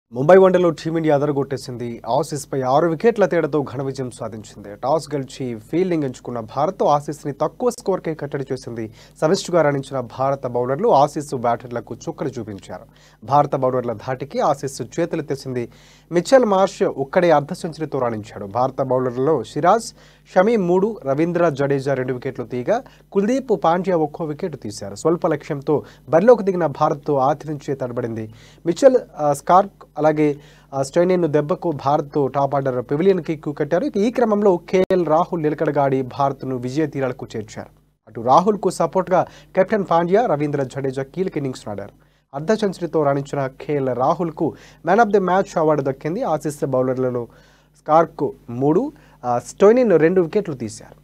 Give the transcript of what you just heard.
ముంబై వన్డేలో టీమిండియా అదరగొట్టేసింది ఆసీస్పై ఆరు వికెట్ల తేడాతో ఘన విజయం సాధించింది టాస్ గెలిచి ఫీల్డింగ్ ఎంచుకున్న భారత్ ఆసీస్ని తక్కువ స్కోర్కే కట్టడి చేసింది సమిష్టిగా రాణించిన భారత బౌలర్లు ఆసీస్ బ్యాటర్లకు చుక్కలు చూపించారు భారత బౌలర్ల ధాటికి ఆసీస్ చేతులెత్తేసింది మిచెల్ మార్ష్ ఒక్కడే అర్ధ సెంచరీతో రాణించాడు భారత బౌలర్లలో సిరాజ్ షమీ మూడు రవీంద్ర జడేజా రెండు వికెట్లు తీయగా కుల్దీప్ పాండ్యా ఒక్కో వికెట్ తీశారు స్వల్ప లక్ష్యంతో బరిలోకి దిగిన భారత్ ఆతి నుంచే తడబడింది మిచెల్ ఆ, స్కార్క్ అలాగే ఆ, స్టైనిన్ దెబ్బకు భారత్ టాప్ ఆర్డర్ పెవిలియన్ కిక్కు కట్టారు ఇక ఈ క్రమంలో కేఎల్ రాహుల్ నిలకడగా ఆడి భారత్ను విజయ తీరాలకు చేర్చారు అటు రాహుల్కు సపోర్ట్గా కెప్టెన్ పాండ్యా రవీంద్ర జడేజా కీలక ఇన్నింగ్స్ ఆడారు అర్ధ సెంచరీతో రాణించిన కేఎల్ రాహుల్కు man of the match award దక్కింది ఆసీస్ బౌలర్లలో స్కార్క్ మూడు ఆ, స్టోయినిన్ రెండు వికెట్లు తీశారు